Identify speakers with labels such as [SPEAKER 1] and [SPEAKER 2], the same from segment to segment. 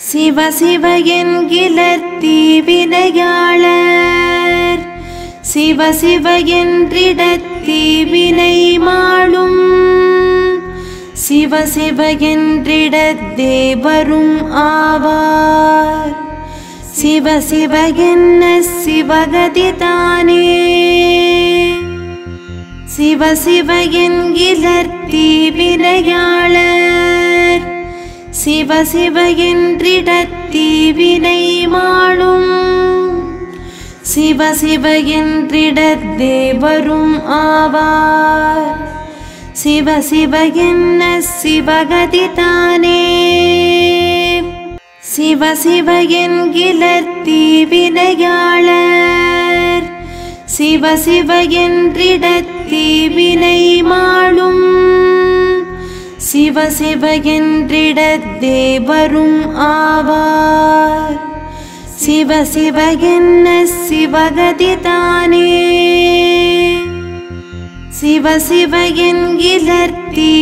[SPEAKER 1] சிவ சிவ என்கிலர் தீவினையாளர் சிவ சிவ என்றிடத் தீவினை மாளும் சிவ சிவ என்றிடத் தேவரும் ஆவார் சிவ சிவ என்ன சிவகதி தானே சிவ சிவ என்கிலர் தீவினையாளர் சிவ சிவ என்றிடத் தீவினை மாளும் சிவ சிவ என்றிடத் தேவரும் ஆவார் சிவ சிவ என்ன சிவகதி தானே சிவ சிவ என்கிலர் தீவினையாளர் சிவ சிவ என்றிடத் தீவினை மாளும் சிவ சிவ என்றிடத் தேவரும் ஆவார் சிவ சிவ என்ன சிவகதி தானே சிவ சிவ என்கிலர்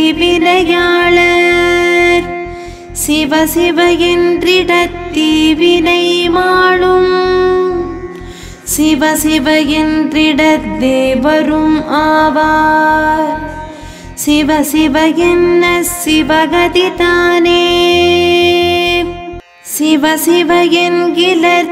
[SPEAKER 1] தீவினையாளர் சிவ சிவ என்றிடத் தீவினை மாளும் சிவ சிவ என்றிடத் தேவரும் ஆவார் சிவ சிவ என்ன சிவகதி தானே சிவ சிவ என்கிலர்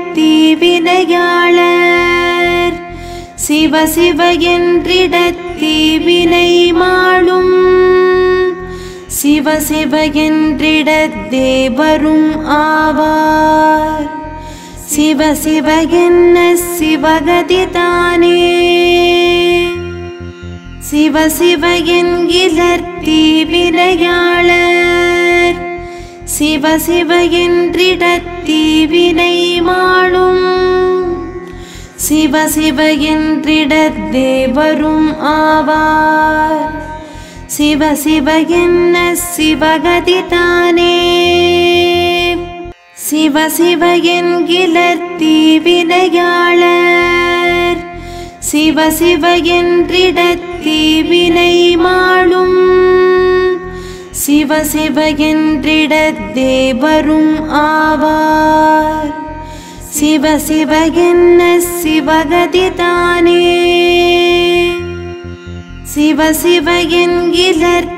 [SPEAKER 1] தீவினையாளர் சிவ சிவ என்றிடத் தீவினை மாளும் சிவ சிவ என்றிடத் தேவரும் ஆவார் சிவ சிவ என்ன சிவகதி தானே சிவ சிவ என்கிலர் தீவினையாளர் சிவ சிவ என்றிடத் தீவினை மாளும் சிவ சிவ என்றிடத் தேவரும் ஆவார் சிவ சிவ என்ன சிவகதி தானே சிவ சிவ என்கிலர் தீவினையாளர் சிவ சிவ என்றிடத் தீவினை மாளும் சிவ சிவ என்றிடத் தேவரும் ஆவார் சிவ சிவ என்ன சிவகதி தானே சிவ சிவ என்கிலர்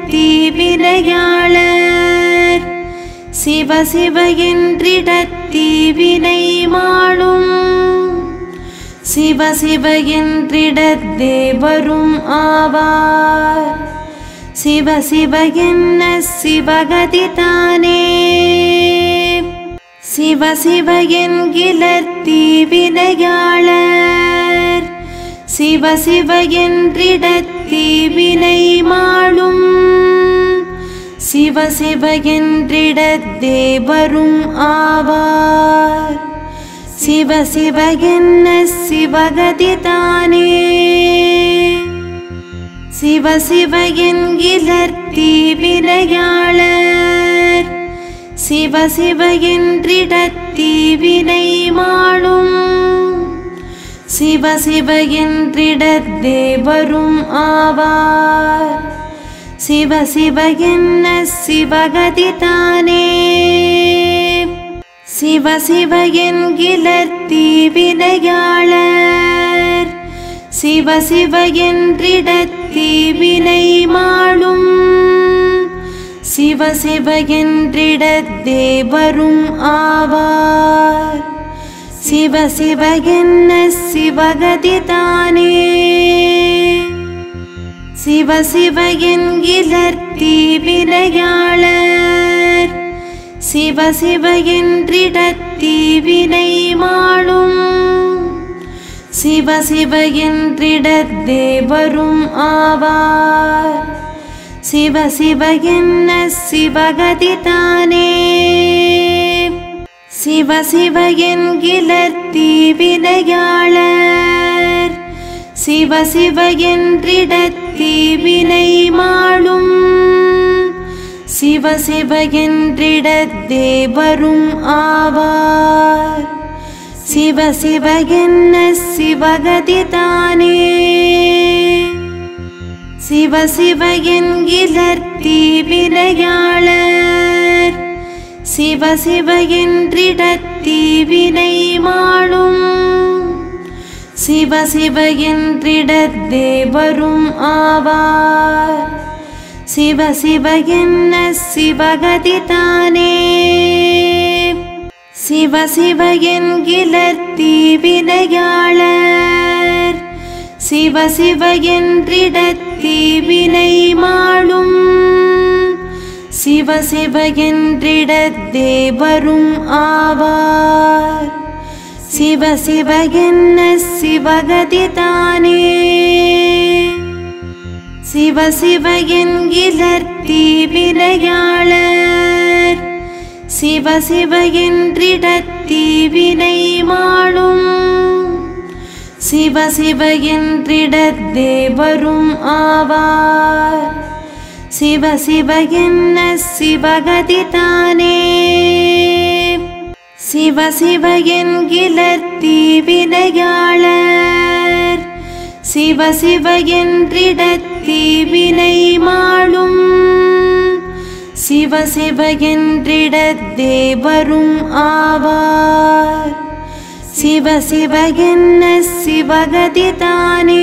[SPEAKER 1] தீவினையாளர் சிவ சிவ என்றிடத் தீவினை மாளும் சிவ சிவ என்றிடத் தேவரும் ஆவார் சிவ சிவ என்ன சிவகதி தானே சிவ சிவ என்கிலர் தீவினையாளர் சிவ சிவ என்றிடத் தீவினை மாளும் சிவ சிவ என்றிடத் தேவரும் ஆவார் சிவ சிவ என்ன சிவகதி தானே சிவ சிவ என்கிலர் தீவினையாளர் சிவ சிவ என்றிடத் தீவினை மாளும் சிவ சிவ என்றிடத் தேவரும் ஆவார் சிவ சிவ என்ன சிவகதி தானே சிவ சிவ என்கிலர் தீவினையாளர் சிவ சிவ என்றிடத் தீவினை மாளும் சிவ சிவ என்றிடத் தேவரும் ஆவார் சிவ சிவ என்ன சிவகதி தானே சிவ சிவ என்கிலர் தீவினையாளர் சிவ சிவ என்றிடத் தீவினை மாளும் சிவ சிவ என்றிடத் தேவரும் ஆவார் சிவ சிவ என்ன சிவகதி தானே சிவ சிவ என்கிலர் தீவினையாளர் சிவ சிவ என்றிடத் தீவினை மாளும் சிவ சிவ என்றிடத் தேவரும் ஆவார் சிவ சிவ என்ன சிவகதி தானே சிவ சிவ என்கிலர் தீவினையாளர் சிவ சிவ என்றிடத்தி வினை மாளும் சிவ சிவ என்றிடத்தே வரும் ஆவார் சிவ சிவ என்ன சிவகதி தானே சிவ சிவ என்கிலர்த்தி வினையாளர் சிவ சிவ என்றிடத்தி வினை மாளும் சிவ சிவ என்றிடத்தே வரும் ஆவார் சிவ சிவ என்ன சிவகதி தானே சிவ சிவ என்கிலர்த்தி வினையாளர் சிவ சிவ என்றிடத்தி வினை மாளும் சிவ சிவ என்றிடத்தே வரும் ஆவார் சிவ சிவ என்ன சிவகதி தானே சிவ சிவ என்கிலர்த்தி வினையாளர் சிவ சிவ என்றிடத்தி வினை மாளும் சிவ சிவ என்றிடத்தே வரும் ஆவார் சிவ சிவ என்ன சிவகதி தானே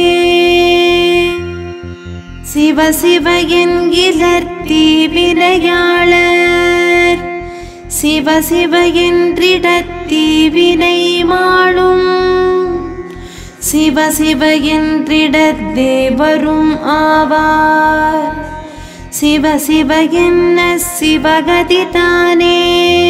[SPEAKER 1] சிவ சிவ என்கிலர்த்தி வினையாளர் சிவ சிவ என்றிடத்தி வினை மாளும் சிவ சிவ என்றிடத்தே வரும் ஆவார் சிவ சிவ என்ன சிவகதி தானே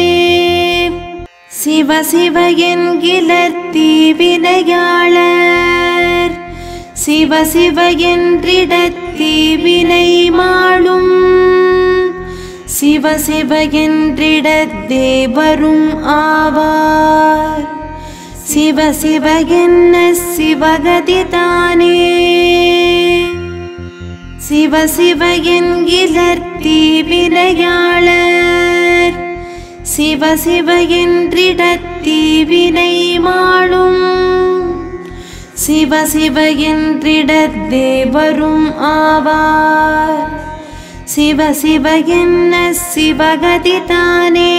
[SPEAKER 1] சிவ சிவ என்கிலர்த்தி வினையாளர் சிவ சிவ என்றிடத்தி வினை மாளும் சிவ சிவ என்றிடத்தே வரும் ஆவார் சிவ சிவ என்ன சிவகதி தானே சிவ சிவ என்கிலர்த்தி வினையாளர் சிவ சிவ என்றிடத்தி வினை மாளும் சிவ சிவ என்றிடத்தே வரும் ஆவார் சிவ சிவ என்ன சிவகதி தானே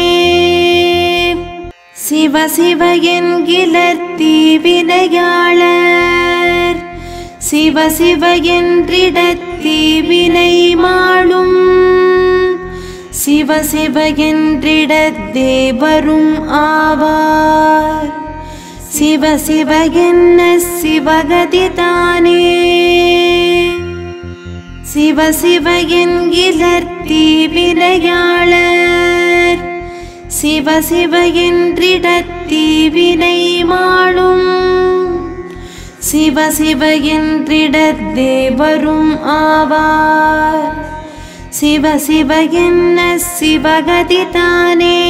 [SPEAKER 1] சிவ சிவ என்கிலர்த்தி வினையாளர் சிவ சிவ என்றிடத்தி வினை மாளும் சிவ சிவ என்றிடத்தே வரும் ஆவார் சிவ சிவ என்ன சிவகதி தானே சிவ சிவ என்கிலர்த்தி வினையாளர் சிவ சிவ என்றிடத்தி வினை மாளும் சிவ சிவ என்றிடத்தே வரும் ஆவார் சிவ சிவ என்ன சிவகதி தானே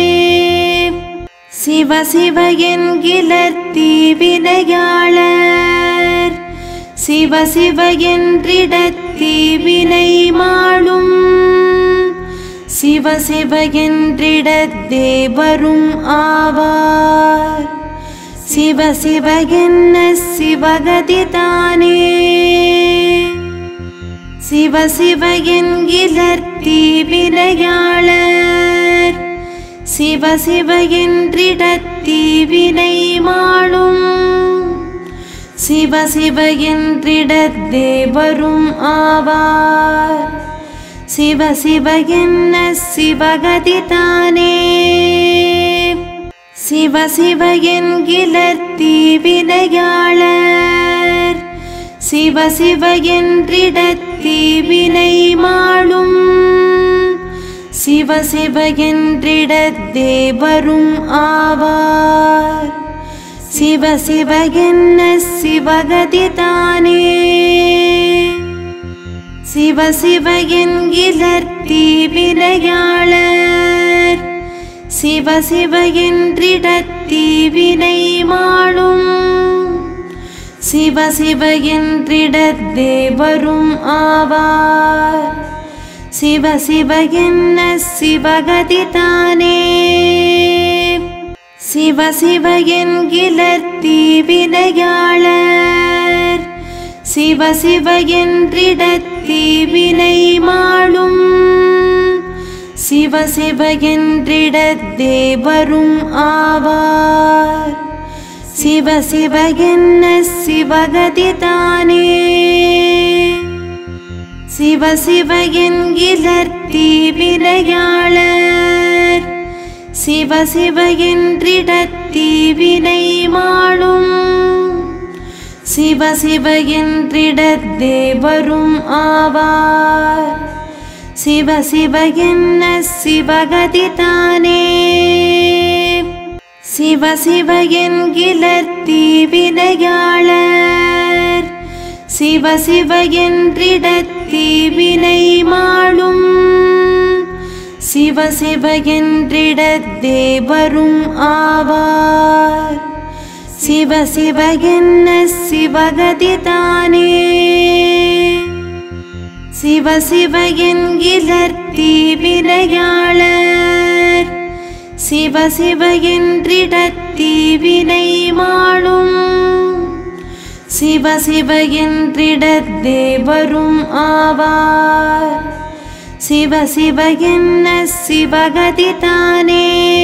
[SPEAKER 1] சிவ சிவ என்கிலர்த்தி வினையாளர் சிவ சிவ என்றிடத்தி வினை மாளும் சிவ சிவ என்றிடத்தே வரும் ஆவார் சிவ சிவ என்ன சிவகதி தானே சிவ சிவ என்கிலர்த்தி வினையாளர் சிவ சிவ என்றிடத்தி வினை மாளும் சிவ சிவ என்றிடத்தே வரும் ஆவார் சிவ சிவ என்ன சிவகதி தானே சிவ சிவ என்கிலர்த்தி வினையாளர் சிவ சிவ என்றிடத்தி வினை மாளும் சிவ சிவ என்றிடத்தே வரும் ஆவார் சிவ சிவ என்ன சிவகதி தானே சிவ சிவ என்கிலர்த்தி வினையாளர் சிவ சிவ என்றிடத்தி வினை மாளும் சிவ சிவ என்றிடத்தே வரும் ஆவார் சிவ சிவ என்ன சிவகதி தானே சிவ சிவ என்கிலர்த்தி வினையாளர் சிவ சிவ என்றிடத்தி வினை மாளும் சிவ சிவ என்றிடத்தே வரும் ஆவார் சிவ சிவ என்ன சிவகதி தானே சிவ சிவ என்கிலர் தீவினையாளர் சிவ சிவ என்றிடத் தீவினை மாளும் சிவ சிவ என்றிடத்தே வரும் ஆவார் சிவ சிவ என்ன சிவகதி தானே சிவ சிவ என்கிலர் தீவினையாளர் சிவ சிவ என்றிடத் தீவினை மாளும் சிவ சிவ என்றிடத்தே வரும் ஆவார் சிவ சிவ என்ன சிவகதி தானே சிவ சிவ என்கிலர் தீவினையாளர் சிவ சிவ என்றிடத் தீவினை மாளும் சிவ சிவ என்றிடத்தே வரும் ஆவார் சிவ சிவ என்ன சிவகதி தானே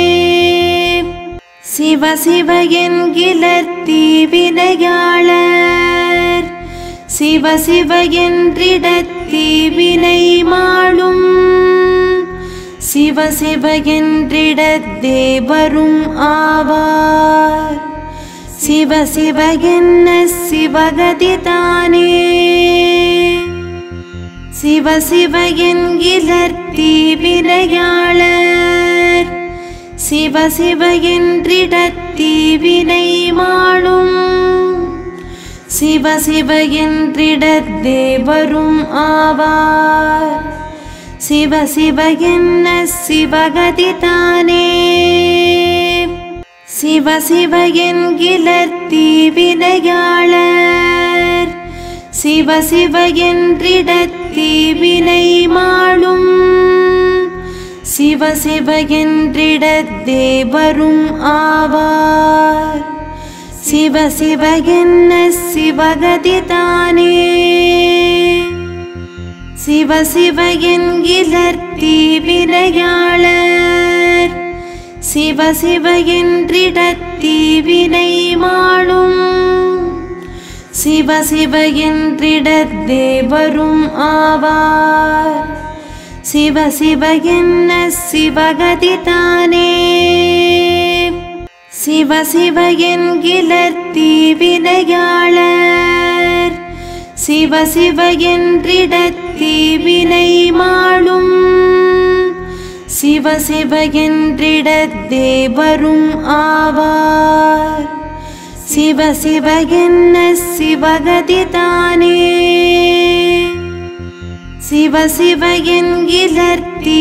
[SPEAKER 1] சிவ சிவ என்கிலர் தீவினையாளர் சிவ சிவ என்றிடத் தீவினை மாளும் சிவ சிவ என்றிடத்தே வரும் ஆவார் சிவ சிவ என்ன சிவகதி தானே சிவ சிவ என்கிலர் தீவினையாளர் சிவ சிவ என்றிடத் தீவினை மாளும் சிவ சிவ என்றிடத்தே வரும் ஆவார் சிவ சிவ என்ன சிவகதி தானே சிவ சிவ என்கிலர் தீவினையாளர் சிவ சிவ என்றிடத் தீவினை மாளும் சிவ சிவ என்றிடத்தே வரும் ஆவார் சிவ சிவ என்ன சிவகதி தானே சிவ சிவ என்கிலர் தீவினையாளர் சிவ சிவ என்றிடத் தீவினை மாளும் சிவ சிவ என்றிடத்தே வரும் ஆவார் சிவ சிவ என்ன சிவகதி தானே சிவ சிவ என்கிலர் தீவினையாளர் சிவ சிவ என்றிடத் தீவினை மாளும் சிவ சிவ என்றிடத்தே வரும் ஆவார் சிவ சிவ என்ன சிவகதி தானே சிவ சிவ என்கிலர்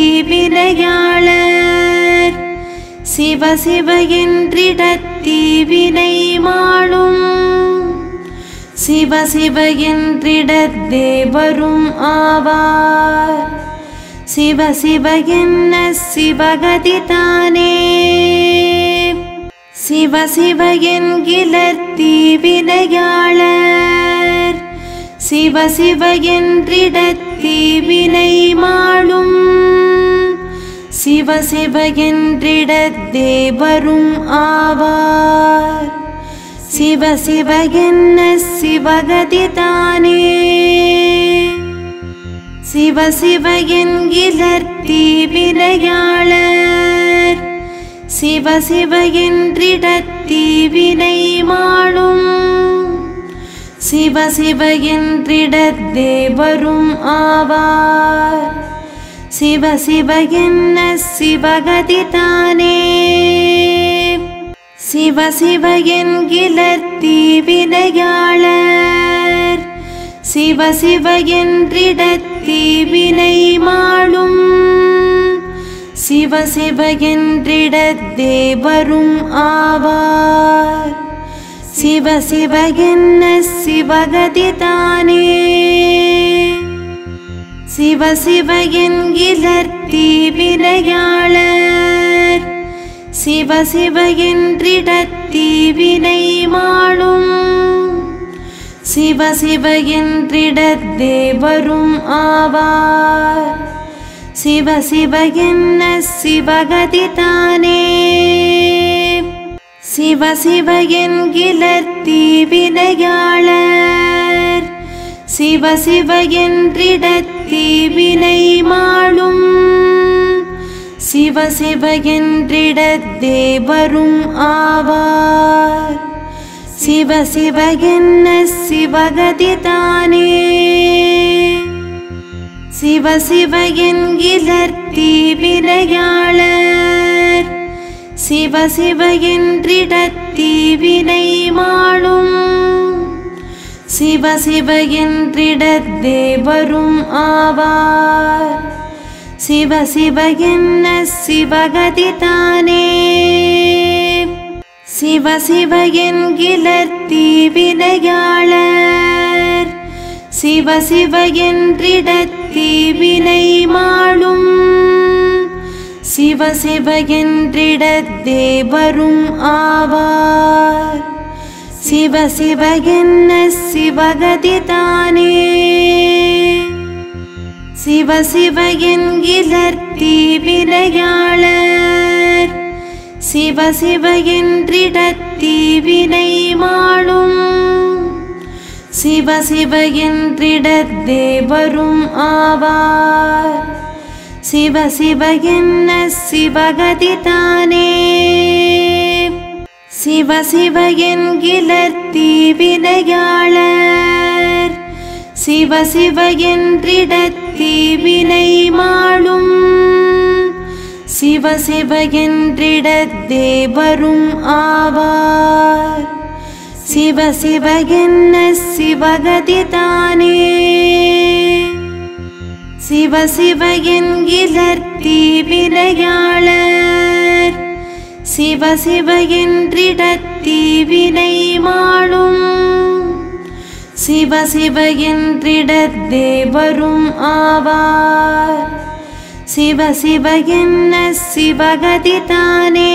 [SPEAKER 1] தீவினையாளர் சிவ சிவ என்றிடத் தீவினை மாளும் சிவ சிவ என்றிடத்தே வரும் ஆவார் சிவ சிவ என்ன சிவகதி தானே சிவ சிவ என்கிலர் தீவினையாளர் சிவ சிவ என்றிடத் தீவினை மாளும் சிவ சிவ என்றிடத்தே வரும் ஆவார் சிவ சிவ என்ன சிவகதி தானே சிவ சிவ என்கிலர் தீவினையாளர் சிவ சிவ என்றிடத் தீவினை மாளும் சிவ சிவ என்றிடத்தே வரும் ஆவார் சிவ சிவ என்ன சிவகதி தானே சிவ சிவ என்கிலர் தீவினையாளர் சிவ சிவ என்றிடத் தீவினை மாளும் சிவ சிவ என்றிடத்தே வரும் ஆவார் சிவ சிவ என்ன சிவகதி தானே சிவ சிவ என்கிலர் தீவினையாளர் சிவ சிவ என்றிடத் தீவினை மாளும் சிவ சிவ என்றிடத்தே வரும் ஆவார் சிவ சிவ என்ன சிவகதி தானே சிவ சிவ என்கிலர் தீவினையாளர் சிவ சிவ என்றிடத் தீவினை மாளும் சிவ சிவ என்றிடத் தேவரும் ஆவார் சிவ சிவ என்ன சிவகதி தானே சிவ சிவ என்கிலர் தீவினையாளர் சிவ சிவ என்றிடத் தீவினை மாளும் சிவ சிவ என்றிடத் தேவரும் ஆவார் சிவ சிவ என்ன சிவகதி தானே சிவ சிவ என்கிலர் தீவினையாளர் சிவ சிவ என்றிடத் தீவினை மாளும் சிவ சிவ என்றிடத் தேவரும் ஆவார் சிவ சிவ என்ன சிவகதி தானே சிவ சிவ என்கிலர் தீவினையாளர் சிவ சிவ என்றிடத் தீவினை மாளும் சிவ சிவ என்றிடத் தேவரும் ஆவார் சிவ சிவ என்ன சிவகதி தானே சிவ சிவ என்கிலர் தீவினையாளர் சிவ சிவ என்றிடத் தீவினை மாளும் சிவ சிவ என்றிடத் தேவரும் ஆவார் சிவ சிவ என்ன சிவகதி தானே சிவ சிவ என்கிலர் தீவினையாளர் சிவ சிவ என்றிடத் தீவினை மாளும் சிவ சிவ என்றிடத் தேவரும் ஆவார் சிவ சிவ என்ன சிவகதி தானே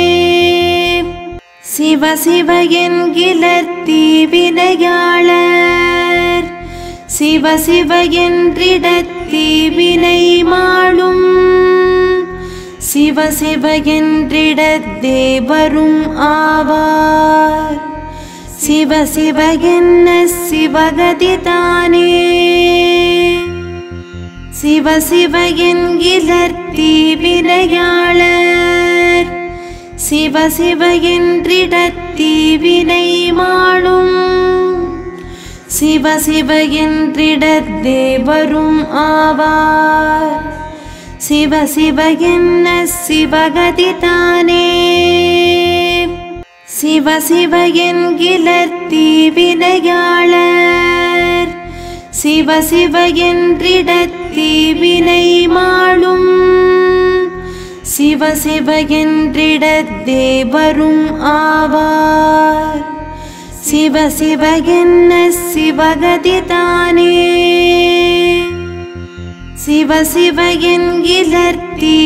[SPEAKER 1] சிவ சிவ என்கிலர் தீவினையாளர் சிவ சிவ என்றிடத் தீவினை மாளும் சிவ சிவ என்றிடத் தேவரும் ஆவார் சிவ சிவ என்ன சிவகதி தானே சிவ சிவ என்கிலர் தீவினையாளர் சிவ சிவ என்றிடத் தீவினை மாளும் சிவ சிவ என்றிடத் தேவரும் ஆவார் சிவ சிவ என்ன சிவகதி தானே சிவ சிவ என்கிலர் தீவினையாளர் சிவ சிவ என்றிடத் தீவினை மாளும் சிவ சிவ என்றிடத் தேவரும் ஆவார் சிவ சிவ என்ன சிவகதி தானே சிவ சிவ என்கிலர்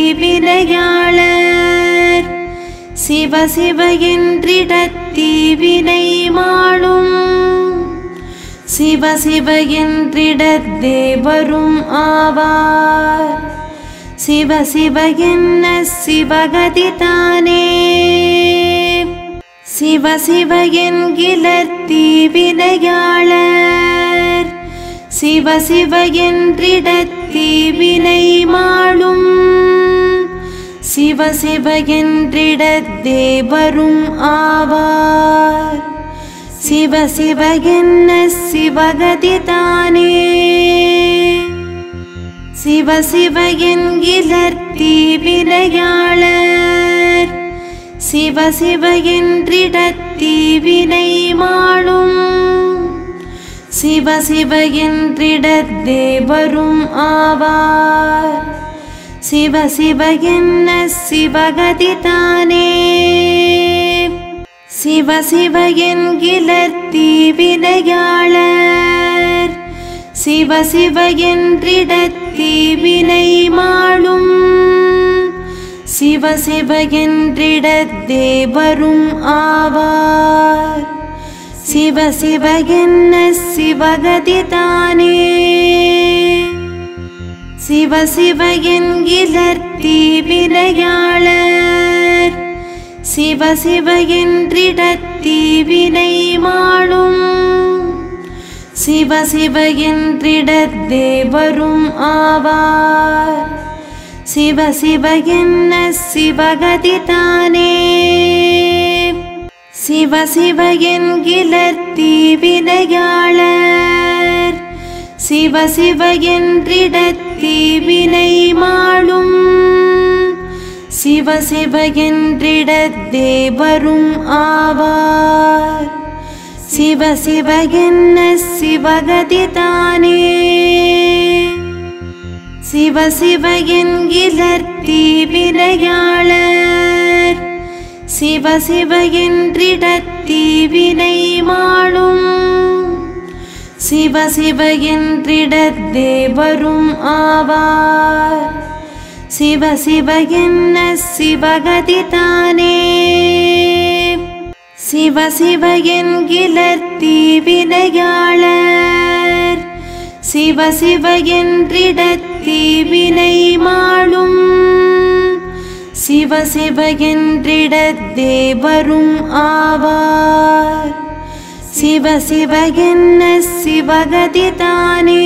[SPEAKER 1] தீவினையாளர் சிவ சிவ என்றிடத் தீவினை மாளும் சிவ சிவ என்றிடத் தேவரும் ஆவார் சிவ சிவ என்ன சிவகதி தானே சிவ சிவ என்கிலர் தீவினையாளர் சிவ சிவ என்றிடத் தீவினை மாளும் சிவ சிவ என்றிடத் தேவரும் ஆவார் சிவ சிவ என்ன சிவகதி தானே சிவ சிவ என்கிலர் தீவினையாளர் சிவ சிவ என்றிடத் தீவினை மாளும் சிவ சிவ என்றிடத் தேவரும் ஆவார் சிவ சிவ என்ன சிவகதி தானே சிவ சிவ என்கிலர் தீவினையாளர் சிவ சிவ என்றிடத் தீவினை மாளும் சிவ சிவ என்றிடத் தேவரும் ஆவார் சிவ சிவ என்ன சிவகதி தானே சிவ சிவ என்கிலர் தீவினையாளர் சிவ சிவ என்றிடத் தீவினை மாளும் சிவ சிவ என்றிடத் தேவரும் ஆவார் சிவ சிவ என்ன சிவகதி தானே சிவ சிவ என்கிலர் தீவினையாளர் சிவ சிவ என்றிடத் தீவினை மாளும் சிவ சிவ என்றிடத் தேவரும் ஆவார் சிவ சிவ என்ன சிவகதி தானே சிவ சிவ என்கிலர் தீவினையாளர் சிவ சிவ என்றிடத் தீவினை மாளும் சிவ சிவ என்றிடத் தேவரும் ஆவார் சிவ சிவ என்ன சிவகதி தானே சிவ சிவ என்கிலர் தீவினையாளர் சிவ சிவ என்றிடத் தீவினை மாளும் சிவ சிவ என்றிடத் தேவரும் ஆவார் சிவ சிவ என்ன சிவகதி தானே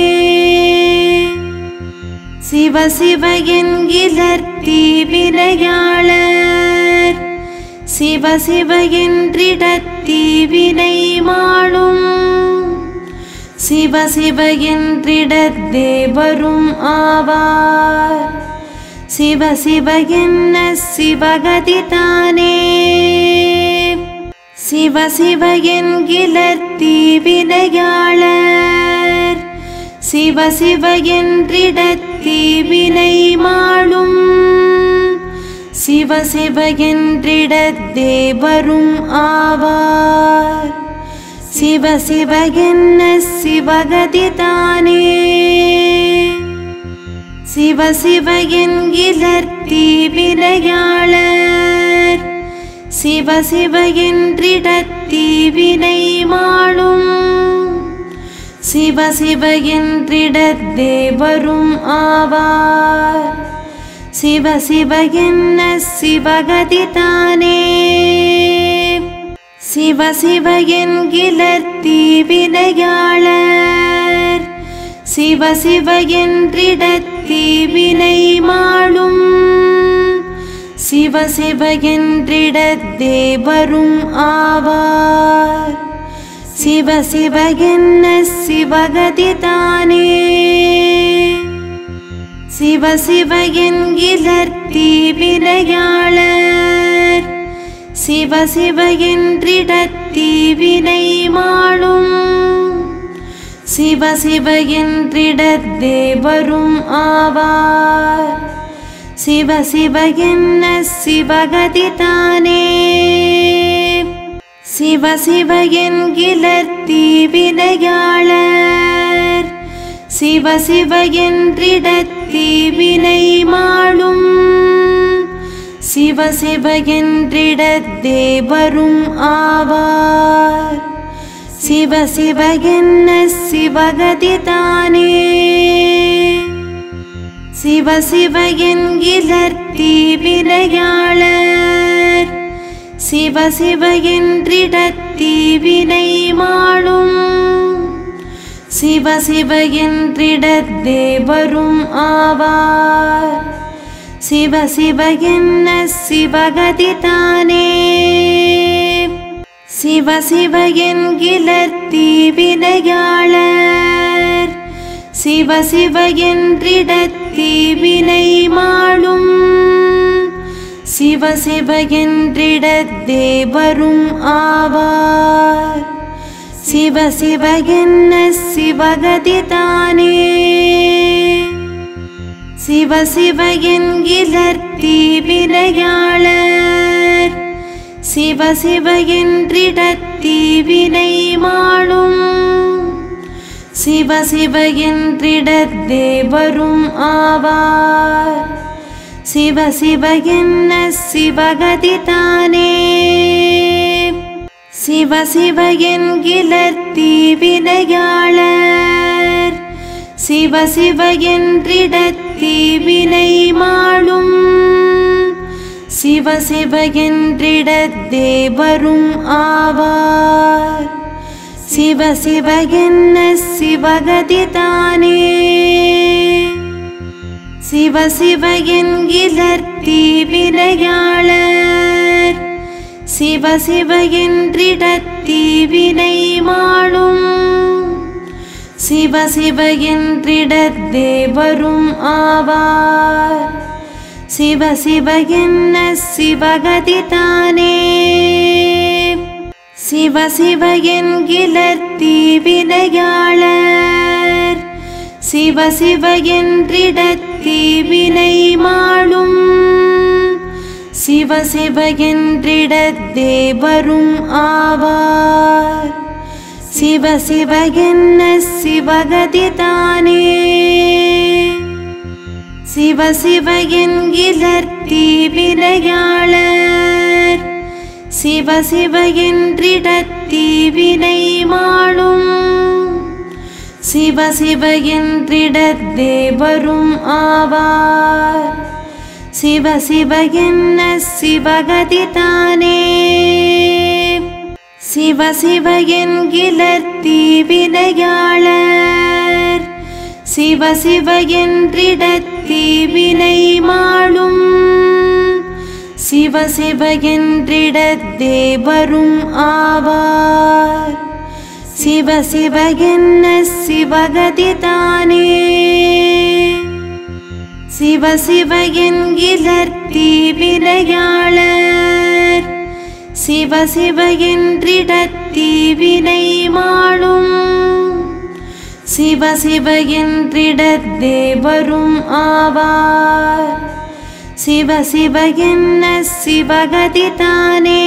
[SPEAKER 1] சிவ சிவ என்கிலர் தீவினையாளர் சிவ சிவ என்றிடத் தீவினை மாளும் சிவ சிவ என்றிடத் தேவரும் ஆவார் சிவ சிவ என்ன சிவகதி தானே சிவ சிவ என்கிலர் தீவினையாளர் சிவ சிவ என்றிடத் தீவினை மாளும் சிவ சிவ என்றிடத் தேவரும் ஆவார் சிவ சிவ என்ன சிவகதி தானே சிவ சிவ என்கிலர் தீவினையாளர் சிவ சிவ என்றிடத் தீவினை மாளும் சிவ சிவ என்றிடத் தேவரும் ஆவார் சிவ சிவ என்ன சிவகதி தானே சிவ சிவ என்கிலர் தீவினையாளர் சிவ சிவ என்றிடத் தீவினை மாளும் சிவ சிவ என்றிடத் தேவரும் ஆவார் சிவ சிவ என்ன சிவகதி தானே சிவ சிவ என்கிலர் தீவினையாளர் சிவ சிவ என்றிடத் தீவினை மாளும் சிவ சிவ என்றிடத் தேவரும் ஆவார் சிவ சிவ என்ன சிவகதி தானே சிவ சிவ என்கிலர் தீவினையாளர் சிவ சிவ என்றிடத் தீவினை மாளும் சிவ சிவ என்றிடத் தேவரும் ஆவார் சிவ சிவ என்ன சிவகதி தானே சிவ சிவ என்கிலர் தீவினையாளர் சிவ சிவ என்றிடத் தீவினை மாளும் சிவ சிவ என்றிடத் தேவரும் ஆவார் சிவ சிவ என்ன சிவகதி தானே சிவ சிவ என்கிலர் தீவினையாளர் சிவ சிவ என்றிடத் தீவினை மாளும் சிவ சிவ என்றிடத் தேவரும் ஆவார் சிவ சிவ என்ன சிவகதி தானே சிவ சிவ என்கிலர் தீவினையாளர் சிவ சிவ என்றிடத் தீவினை மாளும் சிவ சிவ என்றிடத் தேவரும் ஆவார் சிவ சிவ என்ன சிவகதி தானே சிவ சிவ என்கிலர் தீவினையாளர் சிவ சிவ என்றிடத்தி வினை மாளும் சிவ சிவ என்றிடத்தே வரும் ஆவார் சிவ சிவ என்ன சிவகதி தானே சிவ சிவ என்கிலர் தீவினையாளர் சிவ சிவ என்றிடத்தி வினை மாளும் சிவ சிவ என்றிடத்தே வரும் ஆவார் சிவ சிவ என்ன சிவகதி தானே சிவ சிவ என்கிலர் தீவினையாளர் சிவ சிவ என்றிடத்தி வினை மாளும் சிவ சிவ என்றிடத்தே வரும் ஆவார் சிவ சிவ என்ன சிவகதி தானே சிவ சிவ என்கிலர் தீவினையாளர் சிவ சிவ என்றிடத்தி வினை மாளும் சிவ சிவ என்றிடத்தே வரும் ஆவார் சிவ சிவ என்ன சிவகதி தானே சிவ சிவ என்கிலர் தீவினையாளர் சிவ சிவ என்றிடத்தி வினை மாளும் சிவ சிவ என்றிடத்தே வரும் ஆவார் சிவ சிவ என்ன சிவகதி தானே சிவ சிவ என்கிலர் தீவினையாளர் சிவ சிவ என்றிடத்தி வினை மாளும் சிவ சிவ என்றிடத்தே வரும் ஆவார் சிவ சிவ என்ன சிவகதி தானே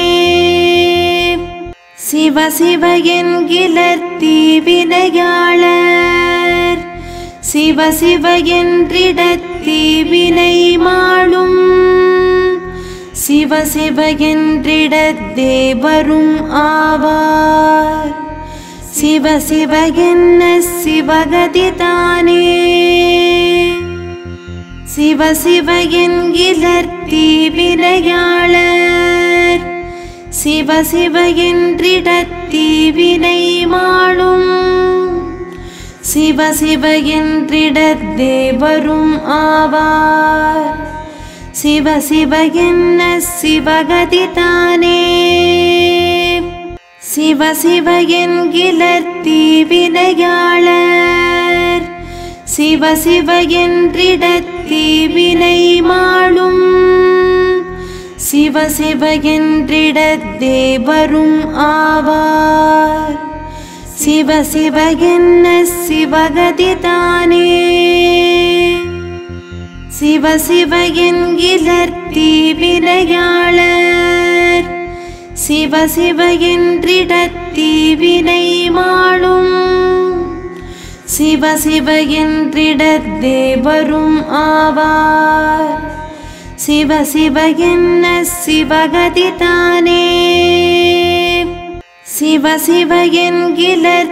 [SPEAKER 1] சிவ சிவ என்கிலர் தீவினையாளர் சிவ சிவ என்றிடத்தி வினை மாளும் சிவ சிவ என்றிடத்தே வரும் ஆவார் சிவ சிவ என்ன சிவகதி தானே சிவ சிவ என்கிலர் தீவினையாளர் சிவ சிவ என்றிடத்தி வினை மாளும் சிவ சிவ என்றிடத்தே வரும் ஆவார் சிவ சிவ என்ன சிவகதி தானே சிவ சிவ என்கிலர் தீவினையாளர் சிவ சிவ என்றிடத்தி வினை மாளும் சிவ சிவ என்றிடத்தே வரும் ஆவார் சிவ சிவ என்ன சிவகதி தானே சிவ சிவ என்கிலர் தீவினையாளர் சிவ சிவ என்றிடத்தி வினை மாளும் சிவ சிவ என்றிடத்தே வரும் ஆவார் சிவ சிவ என்ன சிவகதி தானே சிவ சிவ என்கிலர்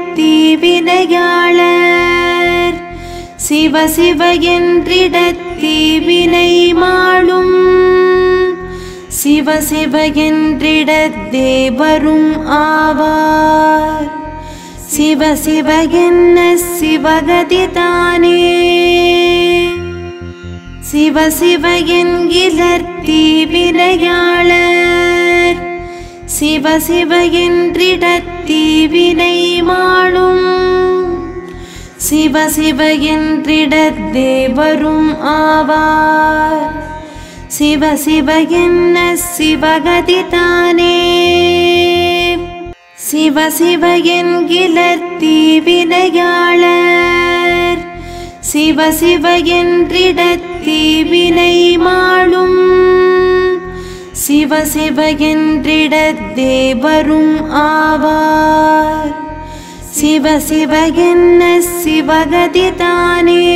[SPEAKER 1] தீவினையாளர் சிவ சிவ என்றிடத்தி வினை மாளும் சிவ சிவ என்றிடத்தே வரும் ஆவார் சிவ சிவ என்ன சிவகதி தானே சிவ சிவ என்கிலர் தீவினையாளர் சிவ சிவ என்றிடத்தி வினை மாளும் சிவ சிவ என்றிடத்தே வரும் ஆவார் சிவ சிவ என்ன சிவகதி தானே சிவ சிவ என்கிலர் தீவினையாளர் சிவ சிவ என்றிடத்தி வினை மாளும் சிவ சிவ என்றிடத்தே வரும் ஆவார் சிவ சிவ என்ன சிவகதி தானே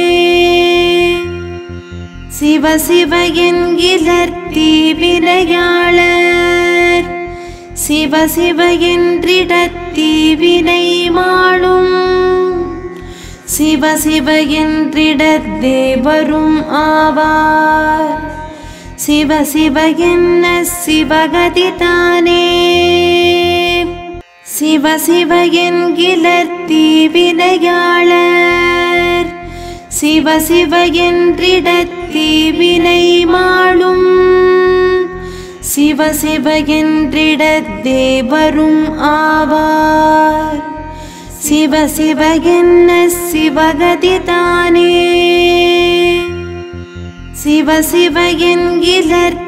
[SPEAKER 1] சிவ சிவ என்கிலர் தீவினையாளர் சிவ சிவ என்றிடத்தி வினை மாளும் சிவ சிவ என்றிடத் தேவரும் ஆவார் சிவ சிவ என்ன சிவகதி தானே சிவ சிவ என்கிலர் தீவினையாளர் சிவ சிவ என்றிடத் தீவினை மாளும் சிவ சிவ என்றிடத் தேவரும் ஆவார் சிவ சிவ என்ன சிவகதி தானே சிவ சிவ என்கிலர்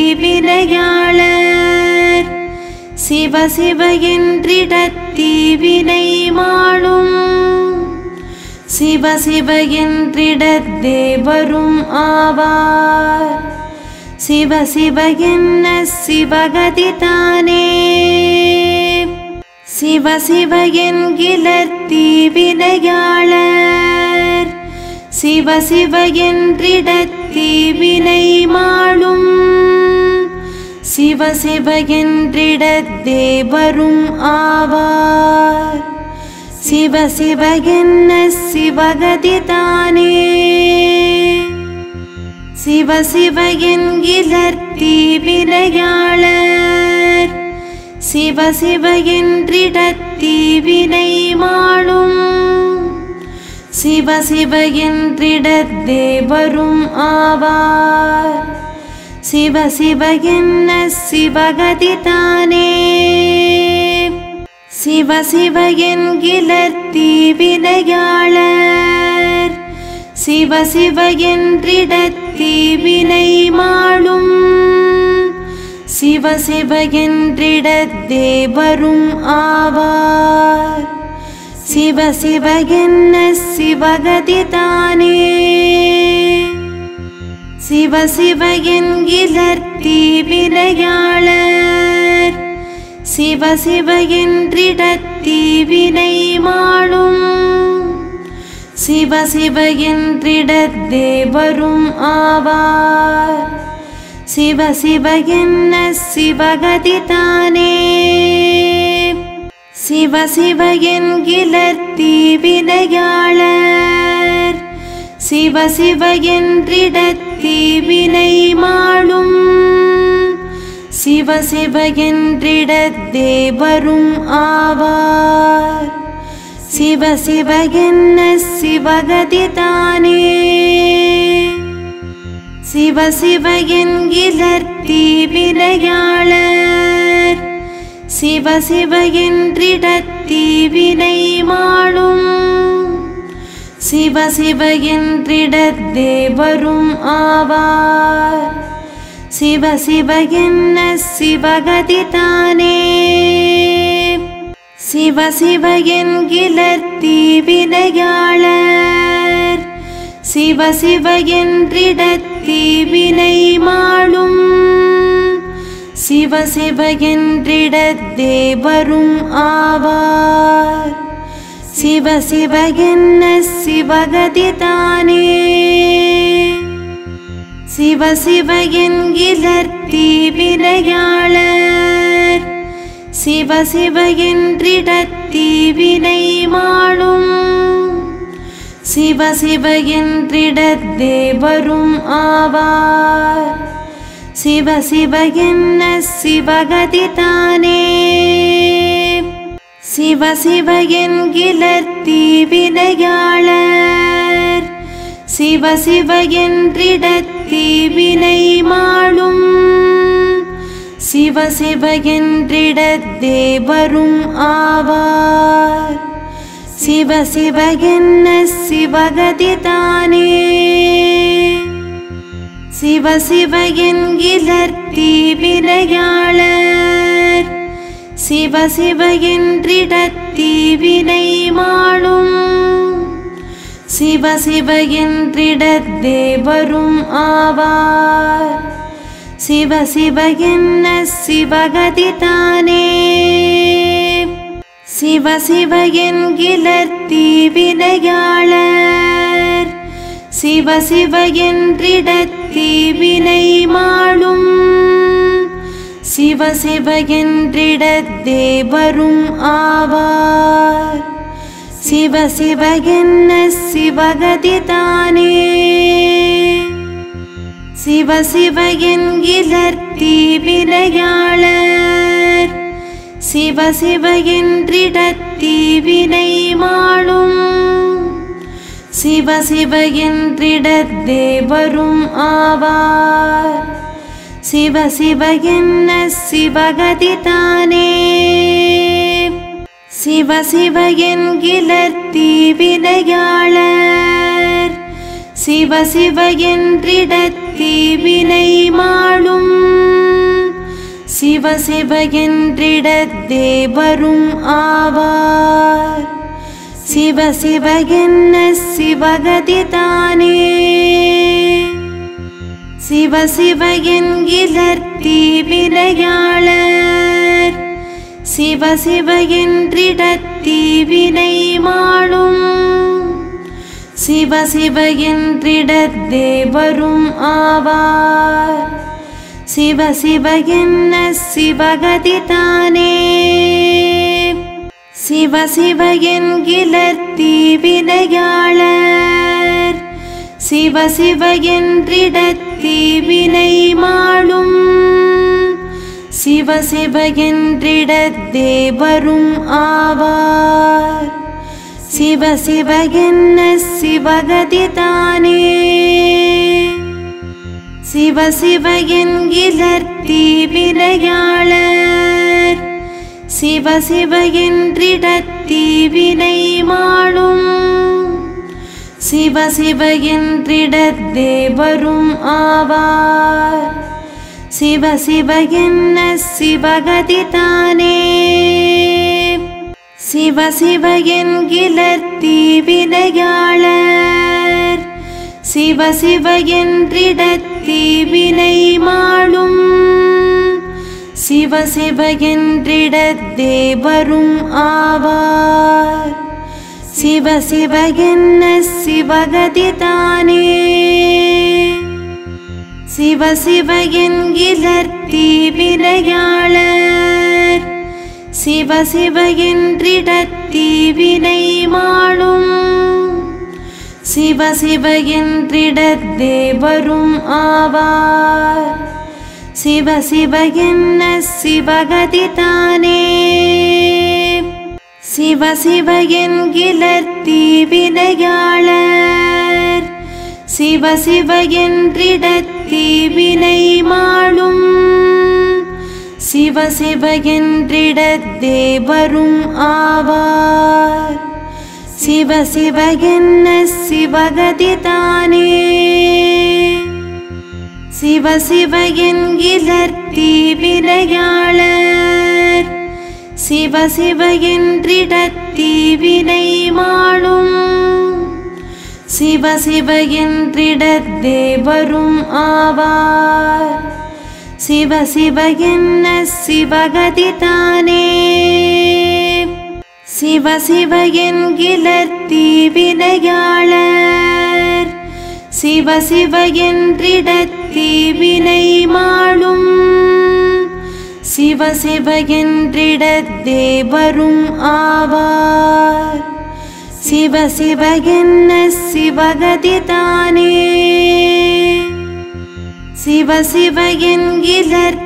[SPEAKER 1] தீவினையாளர் சிவ சிவ என்றிடத் தீவினை மாளும் சிவ சிவ என்றிடத் தேவரும் ஆவார் சிவ சிவ என்ன சிவகதி தானே சிவ சிவ என்கிலர் தீவினையாளர் சிவ சிவ என்றிடத் தீவினை மாளும் சிவ சிவ என்றிடத் தேவரும் ஆவார் சிவ சிவ என்ன சிவகதி தானே சிவ சிவ என்கிலர் தீவினையாளர் சிவ சிவ என்றிடத் தீவினை மாளும் சிவ சிவ என்றிடத் தேவரும் ஆவார் சிவ சிவ என்ன சிவகதி தானே சிவ சிவ என்கிலர் தீவினையாளர் சிவ சிவ என்றிடத் தீவினை மாளும் சிவ சிவ என்றிடத் தேவரும் ஆவார் சிவ சிவ என்ன சிவகதி தானே சிவ சிவ என்கிலர் தீவினையாளர் சிவ சிவ என்றிடத் தீவினை மாளும் சிவ சிவ என்றிடத் தேவரும் ஆவார் சிவ சிவ என்ன சிவகதி தானே சிவ சிவ என்கிலர் தீவினையாளர் சிவ சிவ என்றிடத் தீவினை மாளும் சிவ சிவ என்றிடத் தேவரும் ஆவார் சிவ சிவ என்ன சிவகதி தானே சிவ சிவ என்கிலர் தீவினையாளர் சிவ சிவ என்றிடத் தீவினை மாளும் சிவ சிவ என்றிடத் தேவரும் ஆவார் சிவ சிவ என்ன சிவகதி தானே சிவ சிவ என்கிலர் தீவினையாளர் சிவ சிவ என்றிடத் தீவினை மாளும் சிவ சிவ என்றிடத் தேவரும் ஆவார் சிவ சிவ என்ன சிவகதி தானே சிவ சிவ என்கிலர் தீவினையாளர் சிவ சிவ என்றிடத் தீவினை மாளும் சிவ சிவ என்றிடத் தேவரும் ஆவார் சிவ சிவ என்ன சிவகதி தானே சிவ சிவ என்கிலர் தீவினையாளர் சிவ சிவ என்றிடத் தீவினை மாளும் சிவ சிவ என்றிடத் தேவரும் ஆவார் சிவ சிவ என்ன சிவகதி தானே சிவ சிவ என்கிலர் தீவினையாளர் சிவ சிவ என்றிடத் தீவினை மாளும் சிவ சிவ என்றிடத் தேவரும் ஆவார் சிவ சிவ என்ன சிவகதி தானே சிவ சிவ என்கிலர் தீவினையாளர் சிவ சிவ என்றிடத் தீவினை மாளும் சிவ சிவ என்றிடத் தேவரும் ஆவார் சிவ சிவ என்ன சிவகதி தானே சிவ சிவ என்கிலர் தீவினையாளர் சிவ சிவ என்றிடத் தீவினை மாளும் சிவ சிவ என்றிடத் தேவரும் ஆவார் சிவ சிவ என்ன சிவகதி தானே சிவ சிவ என்கிலர் தீவினையாளர் சிவ சிவ என்றிடத் தீவினை மாளும் சிவ சிவ என்றிடத் தேவரும் ஆவார் சிவ சிவ என்ன சிவகதி தானே சிவ சிவ என்கிலர் தீவினையாளர் சிவ சிவ என்றிடத் தீவினை மாளும் சிவ சிவ என்றிடத் தேவரும் ஆவார் சிவ சிவ என்ன சிவகதி தானே சிவ சிவ என்கிலர் தீவினையாளர் சிவ சிவ என்றிடத் தீவினை மாளும் சிவ சிவ என்றிடத் தேவரும் ஆவார் சிவ சிவ என்ன சிவகதி தானே சிவ சிவ என்கிலர் தீவினையாளர் சிவ சிவ என்றிடத் தீவினை மாளும் சிவ சிவ என்றிடத் தேவரும் ஆவார் சிவ சிவ என்ன சிவகதி தானே சிவ சிவ என்கிலர் தீவினையாளர் சிவ சிவ என்றிடத் தீவினை மாளும் சிவ சிவ என்றிடத் தேவரும் ஆவார் சிவ சிவ என்ன சிவகதி தானே சிவ சிவ என்கிலர் தீவினையாளர் சிவ சிவ என்றிடத் தீவினை மாளும் சிவ சிவ என்றிடத் தேவரும் ஆவார் சிவ சிவ என்ன சிவகதி தானே சிவ சிவ என்கிலர் தீவினையாளர் சிவ சிவ என்றிடத் தீவினை மாளும் சிவ சிவ என்றிடத் தேவரும் ஆவார் சிவ சிவ என்ன சிவகதி தானே சிவ சிவ என்கிலர் தீவினையாளர் சிவ சிவ என்றிடத் தீவினை மாளும் சிவ சிவ என்றிடத் தேவரும் ஆவார் சிவ சிவ என்ன சிவகதி தானே சிவ சிவ என்கிலர் தீவினையாளர் சிவ சிவ என்றிடத் தீவினை மாளும் சிவ சிவ என்றிடத் தேவரும் ஆவார் சிவ சிவ என்ன சிவகதி தானே சிவ சிவ என்கிலர்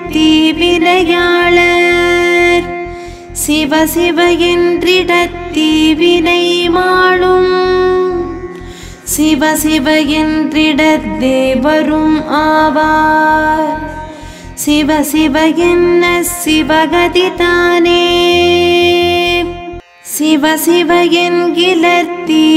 [SPEAKER 1] தீவினையாளர் சிவ சிவ என்றிடத் தீவினை மாளும் சிவ சிவ என்றிடத் தேவரும் ஆவார் சிவ சிவ என்ன சிவகதி தானே சிவ சிவ என்கிலர்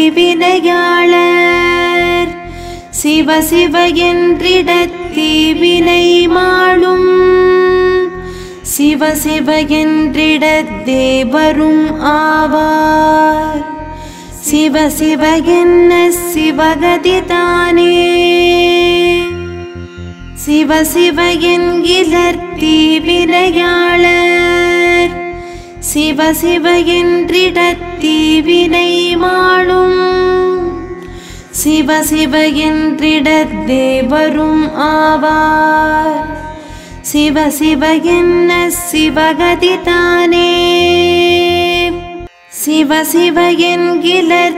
[SPEAKER 1] தீவினையாளர் சிவ சிவ என்றிடத் தீவினை மாளும் சிவ சிவ என்றிடத் தேவரும் ஆவார் சிவ சிவ என்ன சிவகதி தானே சிவ சிவ என்கிலர் தீவினையாளர் சிவ சிவ என்றிடத் தீவினை மாளும் சிவ சிவ என்றிடத் தேவரும் ஆவார் சிவ சிவ என்ன சிவகதி தானே சிவ சிவ என்கிலர்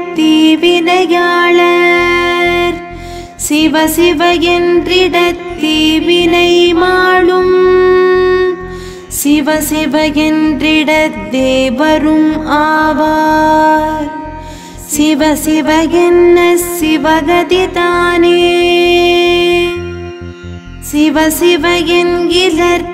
[SPEAKER 1] தீவினையாளர் சிவ சிவ என்றிடத் தீவினை மாளும் சிவ சிவ என்றிடத் தேவரும் ஆவார் சிவ சிவ என்ன சிவகதி தானே சிவ சிவ என்கிலர்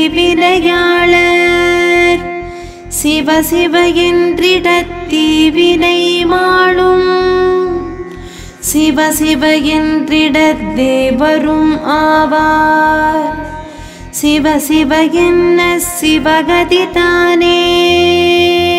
[SPEAKER 1] தீவினையாளர் சிவ சிவ என்றிடத் தீவினை மாளும் சிவ சிவ என்றிடத் தேவரும் ஆவார் சிவ சிவ என்ன சிவகதி தானே